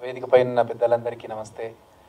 వేదిక పైన ఉన్న పెద్దలందరికీ నమస్తే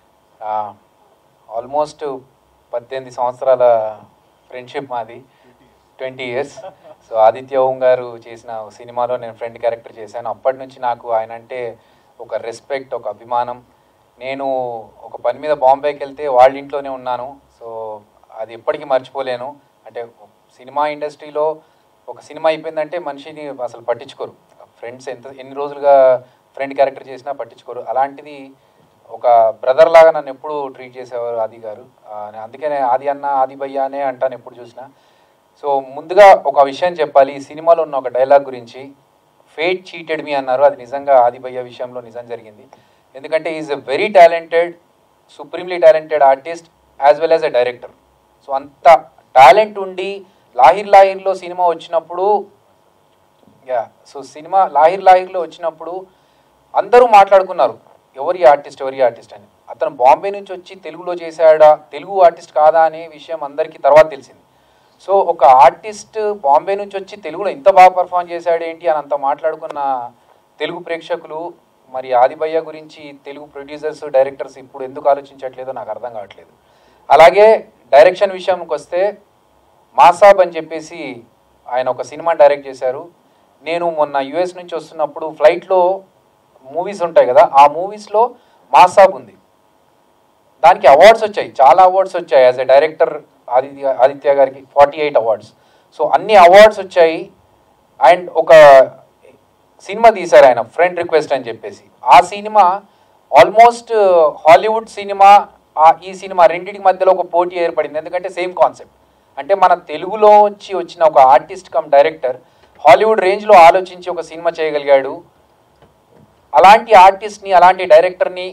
ఆల్మోస్ట్ పద్దెనిమిది సంవత్సరాల ఫ్రెండ్షిప్ మాది twenty years so Aditya Om గారు చేసిన ఒక సినిమాలో నేను ఫ్రెండ్ క్యారెక్టర్ చేశాను అప్పటి నుంచి నాకు ఆయన అంటే ఒక రెస్పెక్ట్ ఒక అభిమానం నేను ఒక పని మీద బాంబేకి వెళ్తే వాళ్ళ ఇంట్లోనే ఉన్నాను సో అది ఎప్పటికీ మర్చిపోలేను అంటే సినిమా ఇండస్ట్రీలో ఒక సినిమా అయిపోయిందంటే మనిషిని అసలు పట్టించుకోరు ఫ్రెండ్స్ ఎంత ఎన్ని రోజులుగా ఫ్రెండ్ క్యారెక్టర్ చేసినా పట్టించుకోరు అలాంటిది ఒక బ్రదర్ లాగా నన్ను ఎప్పుడు ట్రీట్ చేసేవారు ఆది గారు ఆ, నేను అందుకనే ఆది అన్న ఆది భయ్య అనే అంటాను ఎప్పుడు చూసినా సో ముందుగా ఒక విషయం చెప్పాలి ఈ సినిమాలో ఉన్న ఒక డైలాగ్ గురించి ఫేట్ చీటెడ్ మీ అన్నారు అది నిజంగా ఆది భయ్య విషయంలో నిజం జరిగింది ఎందుకంటే is a very talented supremely talented artist as well as a director so అంత టాలెంట్ ఉండి లాహిర్ లాహిర్లో సినిమా వచ్చినప్పుడు యా సో సినిమా లాహిర్ లాహిర్లో వచ్చినప్పుడు అందరూ మాట్లాడుకున్నారు ఎవరి ఆర్టిస్ట్ ఎవరి ఆర్టిస్ట్ అని అతను బాంబే నుంచి వచ్చి తెలుగులో చేశాడా తెలుగు ఆర్టిస్ట్ కాదా అనే విషయం అందరికీ తర్వాత తెలిసింది సో ఒక ఆర్టిస్ట్ బాంబే నుంచి వచ్చి తెలుగులో ఇంత బాగా పర్ఫామ్ చేశాడు ఏంటి అని అంత మాట్లాడుకున్న తెలుగు ప్రేక్షకులు మరి ఆదిభయ్య గురించి తెలుగు ప్రొడ్యూసర్స్ డైరెక్టర్స్ ఇప్పుడు ఎందుకు ఆలోచించట్లేదో నాకు అర్థం కావట్లేదు అలాగే డైరెక్షన్ విషయంకి వస్తే మాసాబ్ అని చెప్పేసి ఆయన ఒక సినిమా డైరెక్ట్ చేశారు నేను మొన్న యుఎస్ నుంచి వస్తున్నప్పుడు ఫ్లైట్లో మూవీస్ ఉంటాయి కదా ఆ మూవీస్లో మాసాబ్ ఉంది దానికి అవార్డ్స్ వచ్చాయి చాలా అవార్డ్స్ వచ్చాయి as a director Aditya Aditya గారికి ఫార్టీ ఎయిట్ అవార్డ్స్ సో అన్ని అవార్డ్స్ వచ్చాయి అండ్ ఒక సినిమా తీశారు ఆయన ఫ్రెండ్ రిక్వెస్ట్ అని చెప్పేసి ఆ సినిమా ఆల్మోస్ట్ హాలీవుడ్ సినిమా ఆ- ఈ సినిమా రెండింటి మధ్యలో ఒక పోటీ ఏర్పడింది ఎందుకంటే సేమ్ కాన్సెప్ట్ అంటే మన తెలుగులో వచ్చి వచ్చిన ఒక ఆర్టిస్ట్ కమ్ డైరెక్టర్ హాలీవుడ్ రేంజ్లో ఆలోచించి ఒక సినిమా చేయగలిగాడు అలాంటి ఆర్టిస్ట్ని అలాంటి డైరెక్టర్ని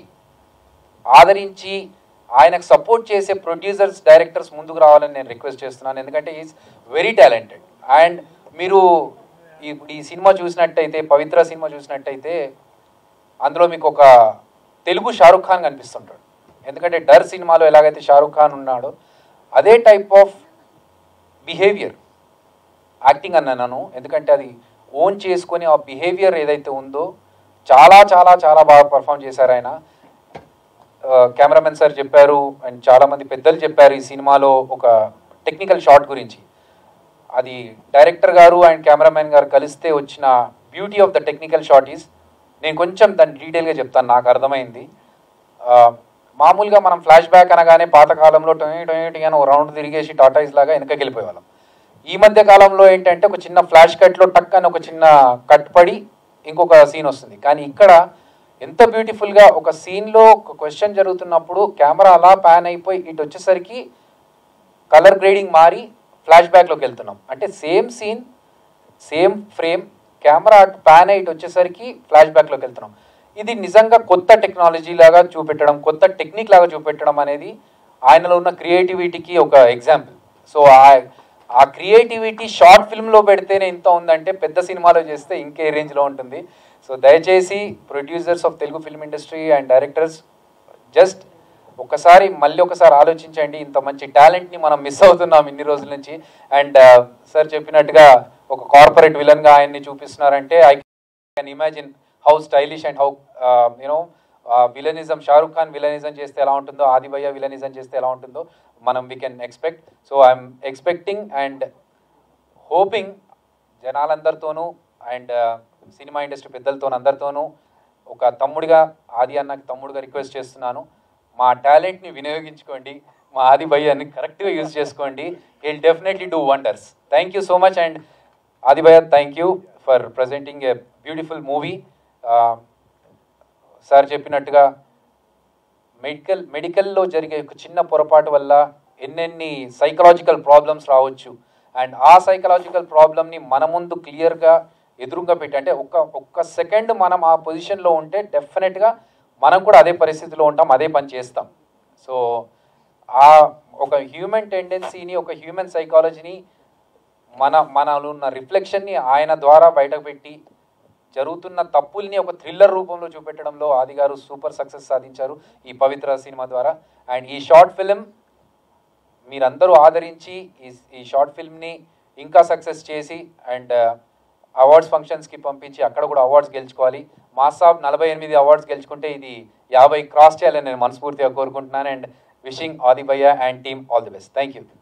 ఆదరించి ఆయనకు సపోర్ట్ చేసే ప్రొడ్యూసర్స్ డైరెక్టర్స్ ముందుకు రావాలని నేను రిక్వెస్ట్ చేస్తున్నాను ఎందుకంటే ఈజ్ వెరీ టాలెంటెడ్ అండ్ మీరు ఇప్పుడు ఈ సినిమా చూసినట్టయితే పవిత్ర సినిమా చూసినట్టయితే అందులో మీకు ఒక తెలుగు షారుఖ్ ఖాన్ కనిపిస్తుంటాడు ఎందుకంటే డర్ సినిమాలో ఎలాగైతే షారుఖ్ ఖాన్ ఉన్నాడో అదే టైప్ ఆఫ్ బిహేవియర్ యాక్టింగ్ అన్నాను ఎందుకంటే అది ఓన్ చేసుకొని ఆ బిహేవియర్ ఏదైతే ఉందో చాలా చాలా చాలా బాగా పర్ఫామ్ చేశారు ఆయన కెమెరామెన్ సార్ చెప్పారు అండ్ చాలా మంది పెద్దలు చెప్పారు ఈ సినిమాలో ఒక టెక్నికల్ షాట్ గురించి అది డైరెక్టర్ గారు అండ్ కెమెరామెన్ గారు కలిస్తే వచ్చిన beauty of the technical shot is నేను కొంచెం దాన్ని డీటెయిల్గా చెప్తాను నాకు అర్థమైంది ఆ, మామూలుగా మనం ఫ్లాష్ బ్యాక్ అనగానే పాతకాలంలో టొయ్ టొయ్ టొయ్ అని ఒక రౌండ్ తిరిగేసి టాటాయిస్ లాగా వెనకకి వెళ్ళిపోయేవాళ్ళం ఈ మధ్య కాలంలో ఏంటంటే ఒక చిన్న ఫ్లాష్ కట్లో టక్ అని ఒక చిన్న కట్ పడి ఇంకొక సీన్ వస్తుంది కానీ ఇక్కడ ఎంత బ్యూటిఫుల్గా ఒక సీన్లో ఒక క్వశ్చన్ జరుగుతున్నప్పుడు కెమెరా అలా ప్యాన్ అయిపోయి ఇటు వచ్చేసరికి కలర్ గ్రేడింగ్ మారి ఫ్లాష్ బ్యాక్లోకి వెళ్తున్నాం అంటే same scene same frame camera అటు ప్యాన్ ఇటు వచ్చేసరికి ఫ్లాష్ బ్యాక్లోకి వెళ్తున్నాం ఇది నిజంగా కొత్త టెక్నాలజీ లాగా చూపెట్టడం కొత్త టెక్నిక్ లాగా చూపెట్టడం అనేది ఆయనలో ఉన్న క్రియేటివిటీకి ఒక ఎగ్జాంపుల్ సో ఆ ఆ క్రియేటివిటీ షార్ట్ ఫిల్మ్లో పెడితేనే ఇంత ఉందంటే పెద్ద సినిమాలో చేస్తే ఇంకే రేంజ్లో ఉంటుంది సో దయచేసి producers of Telugu film industry and directors just ఒకసారి మళ్ళీ ఒకసారి ఆలోచించండి ఇంత మంచి టాలెంట్ని మనం మిస్ అవుతున్నాం ఇన్ని రోజుల నుంచి అండ్ సార్ చెప్పినట్టుగా ఒక కార్పొరేట్ విలన్గా ఆయన్ని చూపిస్తున్నారంటే I can imagine how stylish and how you know villainism Shahrukh Khan villainism చేస్తే ఎలా ఉంటుందో ఆదిభయ్య విలనిజం చేస్తే ఎలా ఉంటుందో మనం we can expect so I'm expecting and hoping జనాలందరితోనూ అండ్ సినిమా ఇండస్ట్రీ పెద్దలతో అందరితోనూ ఒక తమ్ముడిగా ఆది అన్నకి తమ్ముడుగా రిక్వెస్ట్ చేస్తున్నాను మా టాలెంట్ని వినియోగించుకోండి మా ఆది భయ్యాన్ని కరెక్ట్గా యూజ్ చేసుకోండి will definitely do wonders thank you so much and Adi bhayya thank you for presenting a beautiful movie sir చెప్పినట్టుగా మెడికల్ మెడికల్లో జరిగే ఒక చిన్న పొరపాటు వల్ల ఎన్నెన్ని సైకలాజికల్ ప్రాబ్లమ్స్ రావచ్చు అండ్ ఆ సైకలాజికల్ ప్రాబ్లమ్ని మన ముందు క్లియర్గా ఎదురుగా పెట్టి అంటే ఒక్క ఒక్క సెకండ్ మనం ఆ పొజిషన్లో ఉంటే డెఫినెట్గా మనం కూడా అదే పరిస్థితిలో ఉంటాం అదే పని చేస్తాం సో ఆ ఒక హ్యూమన్ టెండెన్సీని ఒక హ్యూమన్ సైకాలజీని మన మనలో ఉన్న రిఫ్లెక్షన్ని ఆయన ద్వారా బయటకు పెట్టి జరుగుతున్న తప్పుల్ని ఒక థ్రిల్లర్ రూపంలో చూపెట్టడంలో ఆది గారు సూపర్ సక్సెస్ సాధించారు ఈ పవిత్ర సినిమా ద్వారా అండ్ ఈ షార్ట్ ఫిలిం మీరందరూ ఆదరించి ఈ ఈ షార్ట్ ఫిల్మ్ని ఇంకా సక్సెస్ చేసి అండ్ అవార్డ్స్ ఫంక్షన్స్కి పంపించి అక్కడ కూడా అవార్డ్స్ గెలుచుకోవాలి మాసాబ్ నలభై ఎనిమిది అవార్డ్స్ గెలుచుకుంటే ఇది యాభై క్రాస్ చేయాలని నేను మనస్ఫూర్తిగా కోరుకుంటున్నాను and wishing Adi bhayya and team all the best thank you